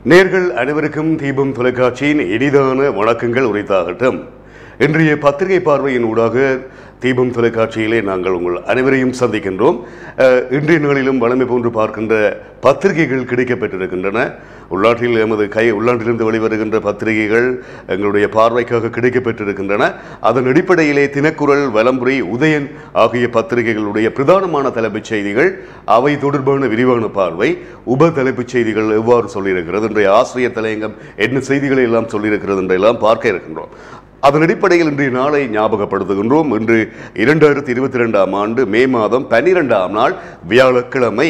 நேர்கள் அனைவருக்கும் தீபம் தொலைக்காட்சியின் இனிதான வணக்கங்கள் உரைத்தாகட்டும் இன்றைய பத்திரிகை பார்வையின் ஊடாக தீபம் தொலைக்காட்சியிலே நாங்கள் உங்கள் அனைவரையும் சந்திக்கின்றோம் அஹ், இன்றைய நாளிலும் வளமை போன்று பார்க்கின்ற பத்திரிகைகள் கிடைக்கப்பெற்றிருக்கின்றன உள்நாட்டில் எமது கை உள்நாட்டிலிருந்து வெளிவருகின்ற பத்திரிகைகள் எங்களுடைய பார்வைக்காக கிடைக்கப்பெற்றிருக்கின்றன அதன் அடிப்படையிலே தினக்குரல் வலம்புரி உதயன் ஆகிய பத்திரிகைகளுடைய பிரதானமான தலைப்புச் செய்திகள் அவை தொடர்பான விரிவான பார்வை உப தலைப்புச் செய்திகள் எவ்வாறு சொல்லியிருக்கிறது இன்றைய ஆசிரியர் தலையங்கம் என்ன செய்திகளை எல்லாம் சொல்லியிருக்கிறது என்றெல்லாம் பார்க்க இருக்கின்றோம் அதன் அடிப்படையில் இன்றைய நாளை ஞாபகப்படுத்துகின்றோம் இன்று இரண்டாயிரத்தி இருபத்தி ரெண்டாம் ஆண்டு மே மாதம் பன்னிரெண்டாம் நாள் வியாழக்கிழமை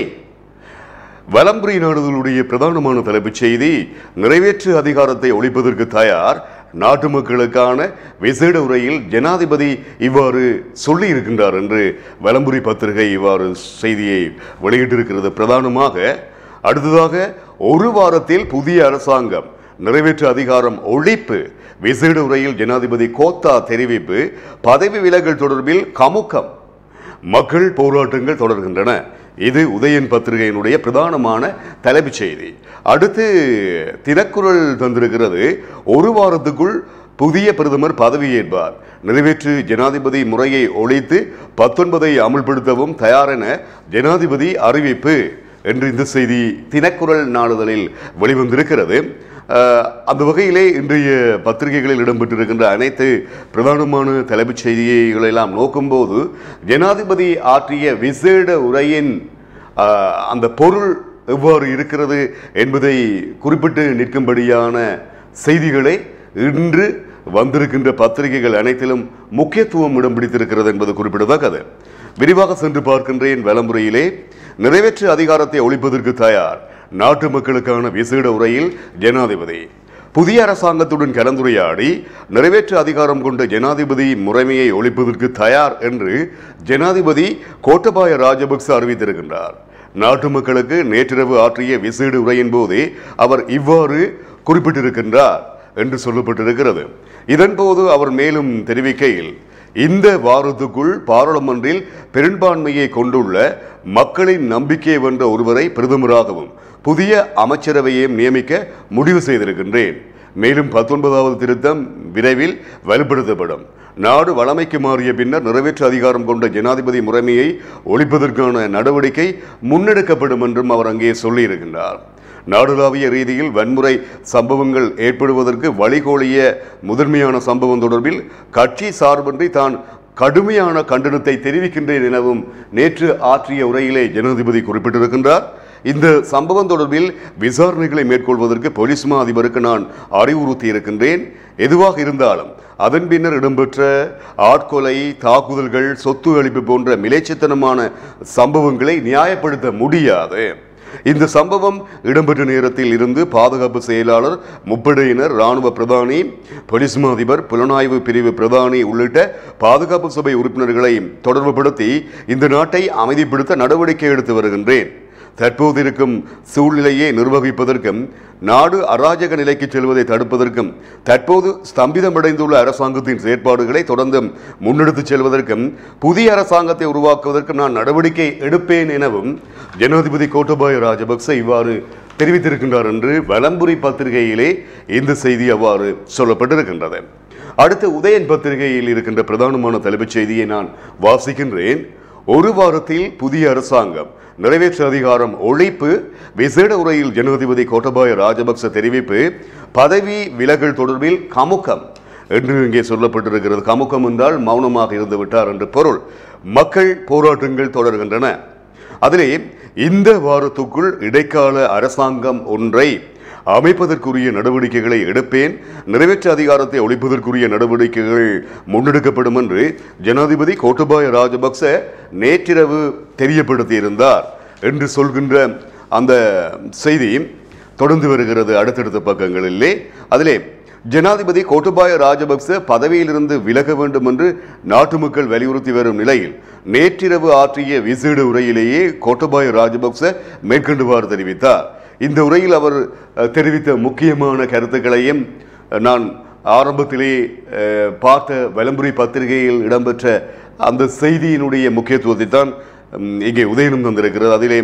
வலம்புரி நாடுகளுடைய பிரதானமான தலைப்புச் செய்தி நிறைவேற்று அதிகாரத்தை ஒழிப்பதற்கு தயார் நாட்டு மக்களுக்கான விசேட உரையில் ஜனாதிபதி இவ்வாறு சொல்லி இருக்கின்றார் என்று வலம்புரி பத்திரிகை இவ்வாறு செய்தியை வெளியிட்டிருக்கிறது பிரதானமாக அடுத்ததாக ஒரு வாரத்தில் புதிய அரசாங்கம் நிறைவேற்று அதிகாரம் ஒழிப்பு விசேட உரையில் ஜனாதிபதி கோத்தா தெரிவிப்பு பதவி விலகல் தொடர்பில் கமுக்கம் மக்கள் போராட்டங்கள் தொடர்கின்றன இது உதயன் பத்திரிகையினுடைய பிரதானமான தலைப்புச் செய்தி அடுத்து தினக்குரல் தந்திருக்கிறது ஒரு வாரத்துக்குள் புதிய பிரதமர் பதவியேற்பார் நிறைவேற்று ஜனாதிபதி முறையை ஒழித்து பத்தொன்பதை அமுல்படுத்தவும் தயாரென ஜனாதிபதி அறிவிப்பு என்று இந்த செய்தி தினக்குரல் நாளிதழில் வெளிவந்திருக்கிறது அஹ், அந்த வகையிலே இன்றைய பத்திரிகைகளில் இடம்பெற்றிருக்கின்ற அனைத்து பிரதானமான தலைப்புச் செய்திகளெல்லாம் நோக்கும்போது ஜனாதிபதி ஆற்றிய விசேட உரையின் அஹ், அந்த பொருள் எவ்வாறு இருக்கிறது என்பதை குறிப்பிட்டு நிற்கும்படியான செய்திகளை இன்று வந்திருக்கின்ற பத்திரிகைகள் அனைத்திலும் முக்கியத்துவம் இடம் பிடித்திருக்கிறது என்பது குறிப்பிடத்தக்கது விரிவாக சென்று பார்க்கின்றேன் வலமுறையிலே நிறைவேற்று அதிகாரத்தை ஒழிப்பதற்கு தயார் நாட்டு மக்களுக்கான விசேட உரையில் ஜனாதிபதி புதிய அரசாங்கத்துடன் கலந்துரையாடி நிறைவேற்று அதிகாரம் கொண்ட ஜனாதிபதி முறைமையை ஒழிப்பதற்கு தயார் என்று ஜனாதிபதி கோட்டபாய ராஜபக்ச அறிவித்திருக்கின்றார் நாட்டு மக்களுக்கு நேற்றிரவு ஆற்றிய விசேட உரையின் போதே அவர் இவ்வாறு குறிப்பிட்டிருக்கின்றார் என்று சொல்லப்பட்டிருக்கிறது இதன்போது அவர் மேலும் தெரிவிக்கையில் இந்த வாரத்துக்குள் பாராளுமன்றில் பெரும்பான்மையை கொண்டுள்ள மக்களின் நம்பிக்கையை வென்ற ஒருவரை பிரதமராகவும் புதிய அமைச்சரவையையும் நியமிக்க முடிவு செய்திருக்கின்றேன் மேலும் பத்தொன்பதாவது திருத்தம் விரைவில் வலுப்படுத்தப்படும் நாடு வளமைக்கு மாறிய பின்னர் நிறைவேற்று அதிகாரம் கொண்ட ஜனாதிபதி முறைமையை ஒழிப்பதற்கான நடவடிக்கை முன்னெடுக்கப்படும் என்றும் அவர் அங்கே சொல்லியிருக்கின்றார் நாடுளாவிய ரீதியில் வன்முறை சம்பவங்கள் ஏற்படுவதற்கு வழிகோலிய முதன்மையான சம்பவம் தொடர்பில் கட்சி சார்பின்றி தான் கடுமையான கண்டனத்தை தெரிவிக்கின்றேன் எனவும் நேற்று ஆற்றிய உரையிலே ஜனாதிபதி குறிப்பிட்டிருக்கின்றார் இந்த சம்பவம் தொடர்பில் விசாரணைகளை மேற்கொள்வதற்கு போலீஸ் மா அதிபருக்கு நான் அறிவுறுத்தி இருக்கின்றேன் எதுவாக இருந்தாலும் அதன் பின்னர் இடம்பெற்ற ஆட்கொலை தாக்குதல்கள் சொத்து அளிப்பு போன்ற மிலேச்சத்தனமான சம்பவங்களை நியாயப்படுத்த முடியாது இந்த சம்பவம் இடம்பெற்ற நேரத்தில் இருந்து பாதுகாப்பு செயலாளர் முப்படையினர் ராணுவ பிரதானி போலீஸ் மா அதிபர் புலனாய்வு பிரிவு பிரதானி உள்ளிட்ட பாதுகாப்பு சபை உறுப்பினர்களை தொடர்புபடுத்தி இந்த நாட்டை அமைதிப்படுத்த நடவடிக்கை எடுத்து வருகின்றேன் தற்போது இருக்கும் சூழ்நிலையை நிர்வகிப்பதற்கும் நாடு அராஜக நிலைக்கு செல்வதை தடுப்பதற்கும் தற்போது ஸ்தம்பிதமடைந்துள்ள அரசாங்கத்தின் செயற்பாடுகளை தொடர்ந்து முன்னெடுத்துச் செல்வதற்கும் புதிய அரசாங்கத்தை உருவாக்குவதற்கும் நான் நடவடிக்கை எடுப்பேன் எனவும் ஜனாதிபதி கோட்டபாய ராஜபக்ச இவ்வாறு தெரிவித்திருக்கின்றார் என்று வலம்புரி பத்திரிகையிலே இந்த செய்தி அவ்வாறு சொல்லப்பட்டிருக்கின்றது அடுத்து உதயன் பத்திரிகையில் இருக்கின்ற பிரதானமான தலைப்புச் செய்தியை நான் வாசிக்கின்றேன் ஒரு வாரத்தில் புதிய அரசாங்கம் நிறைவேற்று அதிகாரம் ஒழிப்பு விசேட உரையில் ஜனாதிபதி கோட்டபாய ராஜபக்ச தெரிவிப்பு பதவி விலகல் தொடர்பில் கமுக்கம் என்று இங்கே சொல்லப்பட்டிருக்கிறது கமுக்கம் என்றால் மௌனமாக இருந்து விட்டார் என்று பொருள் மக்கள் போராட்டங்கள் தொடர்கின்றன அதிலே இந்த வாரத்துக்குள் இடைக்கால அரசாங்கம் ஒன்றை அமைப்பதற்குரிய நடவடிக்கைகளை எடுப்பேன் நிறைவேற்று அதிகாரத்தை ஒழிப்பதற்குரிய நடவடிக்கைகள் முன்னெடுக்கப்படும் என்று ஜனாதிபதி கோட்டபாய ராஜபக்ச நேற்றிரவு தெரியப்படுத்தியிருந்தார் என்று சொல்கின்ற அந்த செய்தி தொடர்ந்து வருகிறது அடுத்தடுத்த பக்கங்களிலே அதிலே ஜனாதிபதி கோட்டபாய ராஜபக்ச பதவியிலிருந்து விலக வேண்டும் என்று நாட்டு மக்கள் வலியுறுத்தி வரும் நிலையில் நேற்றிரவு ஆற்றிய விசேட உரையிலேயே கோட்டபாய ராஜபக்ச மேற்கொண்டுவாறு தெரிவித்தார் இந்த உரையில் அவர் அஹ், தெரிவித்த முக்கியமான கருத்துக்களையும் அஹ், நான் ஆரம்பத்திலே அஹ், பார்த்த வலம்புரி பத்திரிகையில் இடம்பெற்ற அந்த செய்தியினுடைய முக்கியத்துவத்தை தான் ம், இங்கே உதயனம் தந்திருக்கிறது அதிலே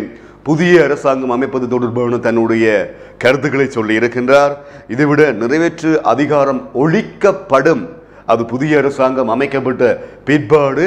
புதிய அரசாங்கம் அமைப்பது தொடர்பான தன்னுடைய கருத்துக்களை சொல்லி இருக்கின்றார் இதைவிட நிறைவேற்று அதிகாரம் ஒழிக்கப்படும் அது புதிய அரசாங்கம் அமைக்கப்பட்ட பிற்பாடு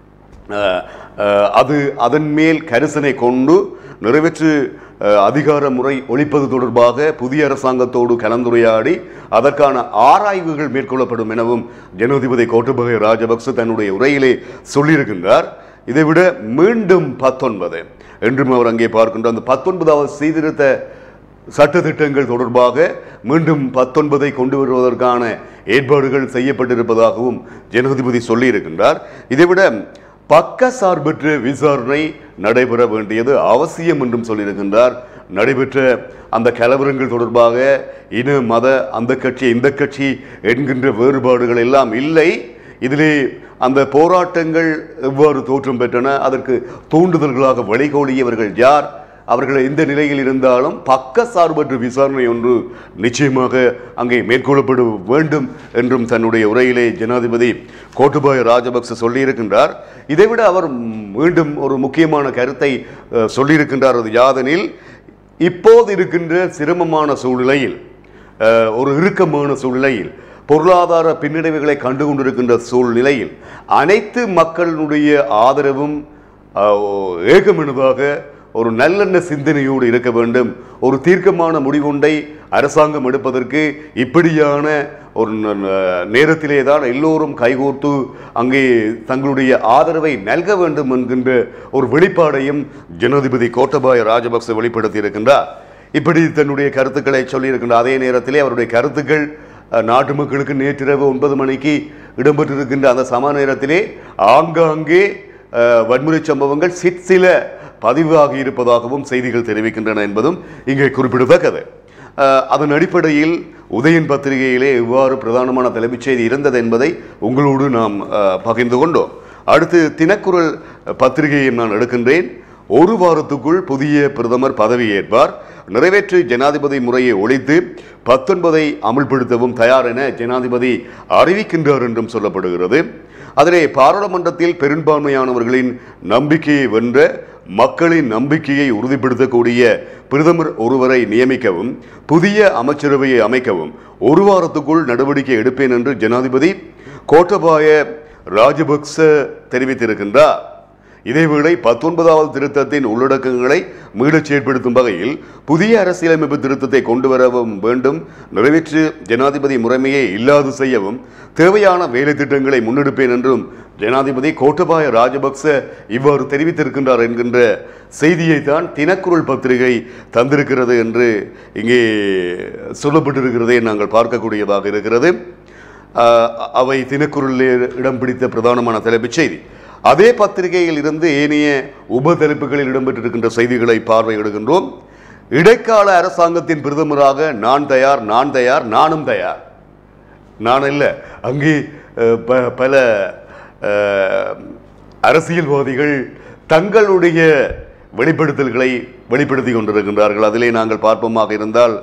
அஹ், அஹ், அது அதன் மேல் கரிசனை கொண்டு நிறைவேற்று அஹ், அதிகார முறை ஒழிப்பது தொடர்பாக புதிய அரசாங்கத்தோடு கலந்துரையாடி அதற்கான ஆராய்வுகள் மேற்கொள்ளப்படும் எனவும் ஜனாதிபதி கோட்டபய ராஜபக்ச தன்னுடைய உரையிலே சொல்லியிருக்கின்றார் இதைவிட மீண்டும் பத்தொன்பது என்றும் அவர் அங்கே பார்க்கின்ற அந்த பத்தொன்பதாவது சீர்திருத்த சட்டத்திட்டங்கள் தொடர்பாக மீண்டும் பத்தொன்பதை கொண்டு வருவதற்கான ஏற்பாடுகள் செய்யப்பட்டிருப்பதாகவும் ஜனாதிபதி சொல்லியிருக்கின்றார் இதைவிட பக்க சார்பற்ற விசாரணை நடைபெற வேண்டியது அவசியம் என்றும் சொல்லியிருக்கின்றார் நடைபெற்ற அந்த கலவரங்கள் தொடர்பாக இன மத அந்த கட்சி இந்த கட்சி என்கின்ற வேறுபாடுகள் எல்லாம் இல்லை இதிலே அந்த போராட்டங்கள் எவ்வாறு தோற்றம் பெற்றன அதற்கு தூண்டுதல்களாக வழிகோலியவர்கள் யார் அவர்கள் எந்த நிலையில் இருந்தாலும் பக்க சார்பற்ற விசாரணை ஒன்று நிச்சயமாக அங்கே மேற்கொள்ளப்பட வேண்டும் என்றும் தன்னுடைய உரையிலே ஜனாதிபதி கோட்டபாய ராஜபக்ச சொல்லியிருக்கின்றார் இதைவிட அவர் மீண்டும் ஒரு முக்கியமான கருத்தை அஹ், சொல்லியிருக்கின்றார் அது யாதெனில் இப்போது இருக்கின்ற சிரமமான சூழ்நிலையில் அஹ், ஒரு இறுக்கமான சூழ்நிலையில் பொருளாதார பின்னடைவுகளை கண்டு கொண்டிருக்கின்ற சூழ்நிலையில் அனைத்து மக்களுடைய ஆதரவும் அஹ், ஏகமனதாக ஒரு நல்லெண்ண சிந்தனையோடு இருக்க வேண்டும் ஒரு தீர்க்கமான முடிவுண்டை அரசாங்கம் எடுப்பதற்கு இப்படியான ஒரு ந- ந- நேரத்திலே தான் எல்லோரும் கைகோர்த்து அங்கே தங்களுடைய ஆதரவை நல்க வேண்டும் என்கின்ற ஒரு வெளிப்பாடையும் ஜனாதிபதி கோட்டபாய ராஜபக்ச வெளிப்படுத்தி இருக்கின்றார் இப்படி தன்னுடைய கருத்துக்களை சொல்லியிருக்கின்ற அதே நேரத்திலே அவருடைய கருத்துக்கள் அஹ், நாட்டு மக்களுக்கு நேற்றிரவு ஒன்பது மணிக்கு இடம்பெற்றிருக்கின்ற அந்த சம நேரத்திலே ஆங்காங்கே அஹ், வன்முறை சம்பவங்கள் சிற்சில பதிவாகி இருப்பதாகவும் செய்திகள் தெரிவிக்கின்றன என்பதும் இங்கே குறிப்பிடத்தக்கது அஹ், அதன் அடிப்படையில் உதயன் பத்திரிகையிலே எவ்வாறு பிரதானமான தலைமைச் செய்தி இருந்தது என்பதை உங்களோடு நாம் அஹ், பகிர்ந்து கொண்டோம் அடுத்து தினக்குரல் பத்திரிகையை நான் எடுக்கின்றேன் ஒரு வாரத்துக்குள் புதிய பிரதமர் பதவியேற்பார் நிறைவேற்று ஜனாதிபதி முறையை ஒழித்து பத்தொன்பதை அமுல்படுத்தவும் தயார் என ஜனாதிபதி அறிவிக்கின்றார் என்றும் சொல்லப்படுகிறது அதிலே பாராளுமன்றத்தில் பெரும்பான்மையானவர்களின் நம்பிக்கையை வென்ற மக்களின் நம்பிக்கையை உறுதிப்படுத்தக்கூடிய பிரதமர் ஒருவரை நியமிக்கவும் புதிய அமைச்சரவையை அமைக்கவும் ஒரு வாரத்துக்குள் நடவடிக்கை எடுப்பேன் என்று ஜனாதிபதி கோட்டபாய ராஜபக்ச தெரிவித்திருக்கின்றார் இதேவேளை பத்தொன்பதாவது திருத்தத்தின் உள்ளடக்கங்களை மீளச் செயற்படுத்தும் வகையில் புதிய அரசியலமைப்பு திருத்தத்தை கொண்டு வரவும் வேண்டும் நிறைவேற்று ஜனாதிபதி முறைமையை இல்லாது செய்யவும் தேவையான வேலை திட்டங்களை முன்னெடுப்பேன் என்றும் ஜனாதிபதி கோட்டபாய ராஜபக்ச இவ்வாறு தெரிவித்திருக்கின்றார் என்கின்ற செய்தியை தான் தினக்குரல் பத்திரிகை தந்திருக்கிறது என்று இங்கே சொல்லப்பட்டிருக்கிறதை நாங்கள் பார்க்கக்கூடியதாக இருக்கிறது ஆஹ் அவை தினக்குரலில் இடம் பிடித்த பிரதானமான தலைப்புச் செய்தி அதே பத்திரிகையில் இருந்து ஏனைய உப தலைப்புகளில் இடம்பெற்றிருக்கின்ற செய்திகளை பார்வையிடுகின்றோம் இடைக்கால அரசாங்கத்தின் பிரதமராக நான் தயார் நான் தயார் நானும் தயார் நான் இல்லை அங்கே அஹ், ப- பல அஹ், அரசியல்வாதிகள் தங்களுடைய வெளிப்படுத்தல்களை வெளிப்படுத்தி கொண்டிருக்கின்றார்கள் அதிலே நாங்கள் பார்ப்போமாக இருந்தால்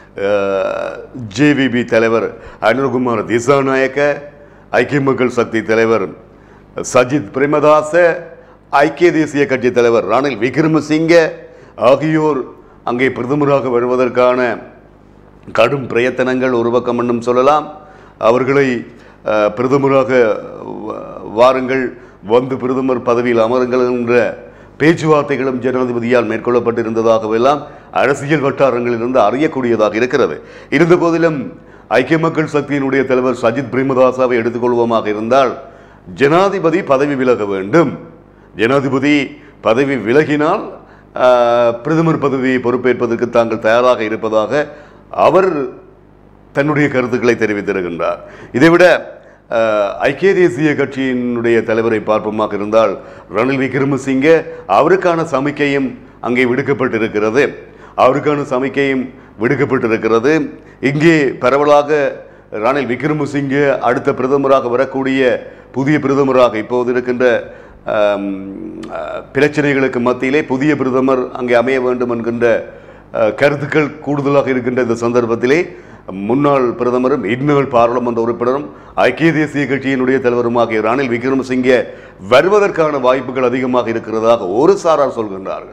ஜேவிபி தலைவர் அனுர்குமார் திசாநாயக்க ஐக்கிய மக்கள் சக்தி தலைவர் சஜித் பிரேமதாச ஐக்கிய தேசிய கட்சி தலைவர் ரணில் விக்ரமசிங்க ஆகியோர் அங்கே பிரதமராக வருவதற்கான கடும் பிரயத்தனங்கள் ஒரு பக்கம் என்றும் சொல்லலாம் அவர்களை அஹ், பிரதமராக வ- வாருங்கள் வந்து பிரதமர் பதவியில் அமருங்கள் என்ற பேச்சுவார்த்தைகளும் ஜனாதிபதியால் மேற்கொள்ளப்பட்டிருந்ததாகவெல்லாம் அரசியல் வட்டாரங்களிலிருந்து அறியக்கூடியதாக இருக்கிறது இருந்த போதிலும் ஐக்கிய மக்கள் சக்தியினுடைய தலைவர் சஜித் பிரேமதாசாவை எடுத்துக்கொள்வோமாக இருந்தால் ஜனாதிபதி பதவி விலக வேண்டும் ஜனாதிபதி பதவி விலகினால் ஆஹ், பிரதமர் பதவியை பொறுப்பேற்பதற்கு தாங்கள் தயாராக இருப்பதாக அவர் தன்னுடைய கருத்துக்களை தெரிவித்திருக்கின்றார் இதைவிட அஹ், ஐக்கிய தேசிய கட்சியினுடைய தலைவரை பார்ப்போமாக இருந்தால் ரணில் விக்ரமசிங்கே அவருக்கான சமிக்கையும் அங்கே விடுக்கப்பட்டிருக்கிறது அவருக்கான சமிக்கையும் விடுக்கப்பட்டிருக்கிறது இங்கே பரவலாக ரணில் விக்ரமசிங்கே அடுத்த பிரதமராக வரக்கூடிய புதிய பிரதமராக இப்போது இருக்கின்ற ஆம், அஹ், பிரச்சனைகளுக்கு மத்தியிலே புதிய பிரதமர் அங்கே அமைய வேண்டும் என்கின்ற அஹ், கருத்துக்கள் கூடுதலாக இருக்கின்ற இந்த சந்தர்ப்பத்திலே முன்னாள் பிரதமரும் இந்நாள் பாராளுமன்ற உறுப்பினரும் ஐக்கிய தேசிய கட்சியினுடைய தலைவருமாகிய ரணில் விக்ரமசிங்கே வருவதற்கான வாய்ப்புகள் அதிகமாக இருக்கிறதாக ஒரு சாரார் சொல்கின்றார்கள்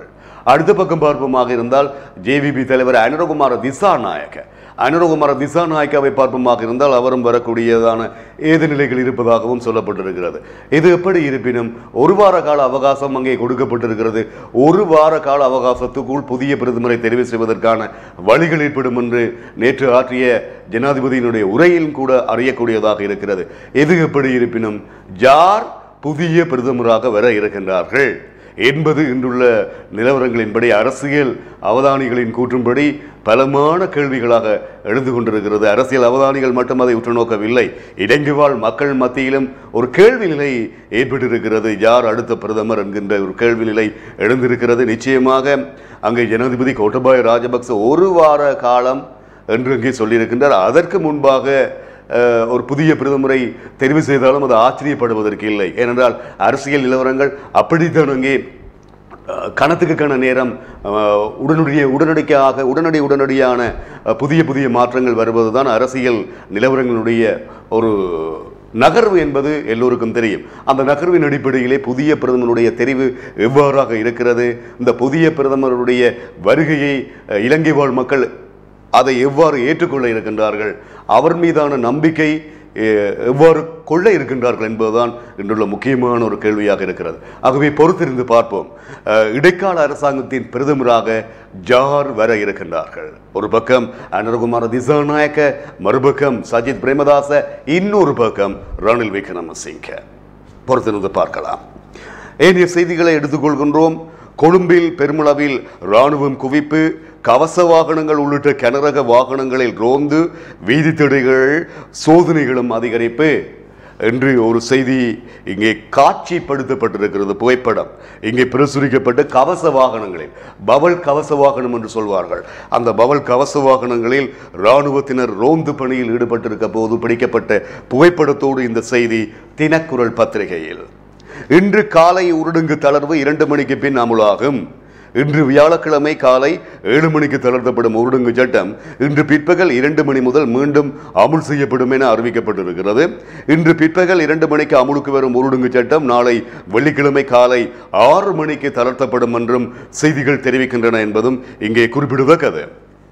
அடுத்த பக்கம் பார்ப்போமாக இருந்தால் ஜேவிபி தலைவர் அனுரகுமார திசாநாயக்க அனுரகுமார திசாநாயக்காவை பார்ப்போமாக இருந்தால் அவரும் வரக்கூடியதான ஏது நிலைகள் இருப்பதாகவும் சொல்லப்பட்டிருக்கிறது இது எப்படி இருப்பினும் ஒரு வார கால அவகாசம் அங்கே கொடுக்கப்பட்டிருக்கிறது ஒரு வார கால அவகாசத்துக்குள் புதிய பிரதமரை தெரிவு செய்வதற்கான வழிகள் ஏற்படும் என்று நேற்று ஆற்றிய ஜனாதிபதியினுடைய உரையில் கூட அறியக்கூடியதாக இருக்கிறது எது எப்படி இருப்பினும் யார் புதிய பிரதமராக வர இருக்கின்றார்கள் என்பது இன்றுள்ள நிலவரங்களின்படி அரசியல் அவதானிகளின் கூற்றும்படி பலமான கேள்விகளாக எழுந்து கொண்டிருக்கிறது அரசியல் அவதானிகள் மட்டும் அதை உற்று நோக்கவில்லை இலங்கை வாழ் மக்கள் மத்தியிலும் ஒரு கேள்வி நிலை ஏற்பட்டிருக்கிறது யார் அடுத்த பிரதமர் என்கின்ற ஒரு கேள்வி நிலை எழுந்திருக்கிறது நிச்சயமாக அங்கே ஜனாதிபதி கோட்டபாய ராஜபக்ச ஒரு வார காலம் என்று அங்கே சொல்லியிருக்கின்றார் அதற்கு முன்பாக அஹ், ஒரு புதிய பிரதமரை தெரிவு செய்தாலும் அது ஆச்சரியப்படுவதற்கு இல்லை ஏனென்றால் அரசியல் நிலவரங்கள் அப்படித்தான் அங்கே அஹ், கணத்துக்கு கண நேரம் அஹ், உடனடிய உடனடியாக உடனடி உடனடியான அஹ், புதிய புதிய மாற்றங்கள் வருவதுதான் அரசியல் நிலவரங்களுடைய ஒரு நகர்வு என்பது எல்லோருக்கும் தெரியும் அந்த நகர்வின் அடிப்படையிலே புதிய பிரதமருடைய தெரிவு எவ்வாறாக இருக்கிறது இந்த புதிய பிரதமருடைய வருகையை அஹ், இலங்கை வாழ் மக்கள் அதை எவ்வாறு ஏற்றுக்கொள்ள இருக்கின்றார்கள் அவர் மீதான நம்பிக்கை எ- எவ்வாறு கொள்ள இருக்கின்றார்கள் என்பதுதான் இன்றுள்ள முக்கியமான ஒரு கேள்வியாக இருக்கிறது ஆகவே பொறுத்திருந்து பார்ப்போம் அஹ், இடைக்கால அரசாங்கத்தின் பிரதமராக ஜார் வர இருக்கின்றார்கள் ஒரு பக்கம் அனுரகுமார திசாநாயக்க மறுபக்கம் சஜித் பிரேமதாச இன்னொரு பக்கம் ரணில் விக்ரமசிங்க பொறுத்திருந்து பார்க்கலாம் ஏனைய செய்திகளை எடுத்துக்கொள்கின்றோம் கொழும்பில் பெருமளவில் ராணுவம் குவிப்பு கவச வாகனங்கள் உள்ளிட்ட கனரக வாகனங்களில் ரோந்து வீதி தடைகள் சோதனைகளும் அதிகரிப்பு என்று ஒரு செய்தி இங்கே காட்சிப்படுத்தப்பட்டிருக்கிறது புகைப்படம் இங்கே பிரசுரிக்கப்பட்ட கவச வாகனங்களில் பவல் கவச வாகனம் என்று சொல்வார்கள் அந்த பவல் கவச வாகனங்களில் இராணுவத்தினர் ரோந்து பணியில் ஈடுபட்டிருக்க போது பிடிக்கப்பட்ட புகைப்படத்தோடு இந்த செய்தி தினக்குரல் பத்திரிகையில் இன்று காலை ஊரடங்கு தளர்வு இரண்டு மணிக்கு பின் அமுலாகும் இன்று வியாழக்கிழமை காலை ஏழு மணிக்கு தளர்த்தப்படும் ஊரடங்கு சட்டம் இன்று பிற்பகல் இரண்டு மணி முதல் மீண்டும் அமுல் செய்யப்படும் என அறிவிக்கப்பட்டிருக்கிறது இன்று பிற்பகல் இரண்டு மணிக்கு அமுலுக்கு வரும் ஊரடங்கு சட்டம் நாளை வெள்ளிக்கிழமை காலை ஆறு மணிக்கு தளர்த்தப்படும் என்றும் செய்திகள் தெரிவிக்கின்றன என்பதும் இங்கே குறிப்பிடத்தக்கது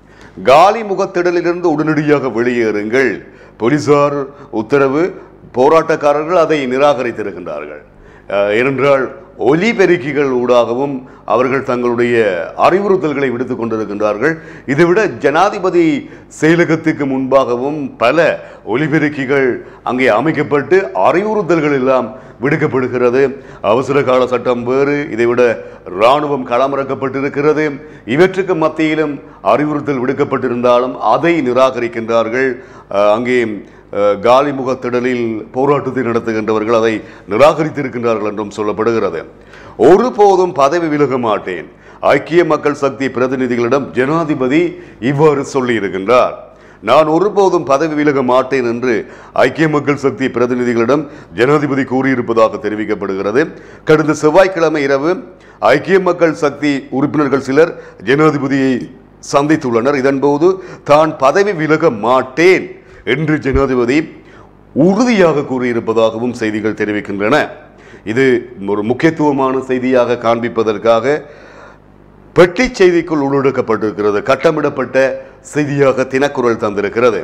காலி முகத்திடலிலிருந்து உடனடியாக வெளியேறுங்கள் போலீசார் உத்தரவு போராட்டக்காரர்கள் அதை நிராகரித்திருக்கின்றார்கள் அஹ், ஏனென்றால் ஒலிபெருக்கிகள் ஊடாகவும் அவர்கள் தங்களுடைய அறிவுறுத்தல்களை விடுத்துக் கொண்டிருக்கின்றார்கள் இதைவிட ஜனாதிபதி செயலகத்துக்கு முன்பாகவும் பல ஒலிபெருக்கிகள் அங்கே அமைக்கப்பட்டு அறிவுறுத்தல்கள் எல்லாம் விடுக்கப்படுகிறது அவசர கால சட்டம் வேறு இதைவிட இராணுவம் களமிறக்கப்பட்டிருக்கிறது இவற்றுக்கு மத்தியிலும் அறிவுறுத்தல் விடுக்கப்பட்டிருந்தாலும் அதை நிராகரிக்கின்றார்கள் அஹ், அங்கே அஹ், காலிமுக திடலில் போராட்டத்தை நடத்துகின்றவர்கள் அதை நிராகரித்திருக்கின்றார்கள் என்றும் சொல்லப்படுகிறது ஒருபோதும் பதவி விலக மாட்டேன் ஐக்கிய மக்கள் சக்தி பிரதிநிதிகளிடம் ஜனாதிபதி இவ்வாறு சொல்லியிருக்கின்றார் நான் ஒருபோதும் பதவி விலக மாட்டேன் என்று ஐக்கிய மக்கள் சக்தி பிரதிநிதிகளிடம் ஜனாதிபதி கூறியிருப்பதாக தெரிவிக்கப்படுகிறது கடந்த செவ்வாய்க்கிழமை இரவு ஐக்கிய மக்கள் சக்தி உறுப்பினர்கள் சிலர் ஜனாதிபதியை சந்தித்துள்ளனர் இதன்போது தான் பதவி விலக மாட்டேன் என்று ஜனாதிபதி உறுதியாக கூறியிருப்பதாகவும் செய்திகள் தெரிவிக்கின்றன இது ஒரு முக்கியத்துவமான செய்தியாக காண்பிப்பதற்காக பெட்டி செய்திக்குள் உள்ளொடுக்கப்பட்டிருக்கிறது கட்டமிடப்பட்ட செய்தியாக தினக்குரல் தந்திருக்கிறது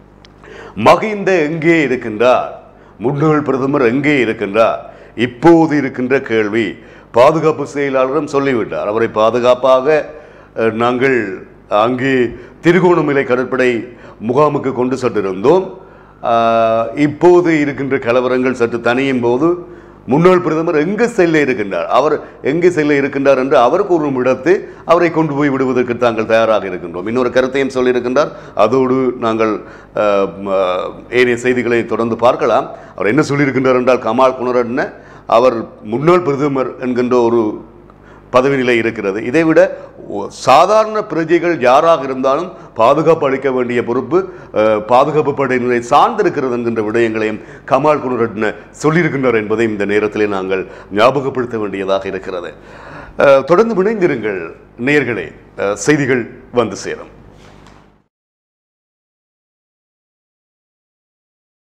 மகிந்த எங்கே இருக்கின்றார் முன்னாள் பிரதமர் எங்கே இருக்கின்றார் இப்போது இருக்கின்ற கேள்வி பாதுகாப்பு செயலாளரும் சொல்லிவிட்டார் அவரை பாதுகாப்பாக அஹ், நாங்கள் அங்கே திருகோணமலை கடற்படை முகாமுக்கு கொண்டு சென்றிருந்தோம் ஆஹ், இப்போது இருக்கின்ற கலவரங்கள் சற்று தனியும் போது முன்னாள் பிரதமர் எங்கு செல்ல இருக்கின்றார் அவர் எங்கு செல்ல இருக்கின்றார் என்று அவர் கூறும் இடத்து அவரை கொண்டு போய் விடுவதற்கு தாங்கள் தயாராக இருக்கின்றோம் இன்னொரு கருத்தையும் சொல்லியிருக்கின்றார் அதோடு நாங்கள் ஆஹ், ம, ஏனைய செய்திகளை தொடர்ந்து பார்க்கலாம் அவர் என்ன சொல்லியிருக்கின்றார் என்றால் கமால் குணரட்ன அவர் முன்னாள் பிரதமர் என்கின்ற ஒரு பதவி நிலை இருக்கிறது இதைவிட ஒ- சாதாரண பிரஜைகள் யாராக இருந்தாலும் பாதுகாப்பு அளிக்க வேண்டிய பொறுப்பு அஹ், பாதுகாப்பு படையினரை சார்ந்திருக்கிறது என்கின்ற விடயங்களையும் கமால் குணரட்ன சொல்லியிருக்கின்றார் என்பதை இந்த நேரத்திலே நாங்கள் ஞாபகப்படுத்த வேண்டியதாக இருக்கிறது அஹ், தொடர்ந்து இணைந்திருங்கள் நேயர்களே அஹ், செய்திகள் வந்து சேரும்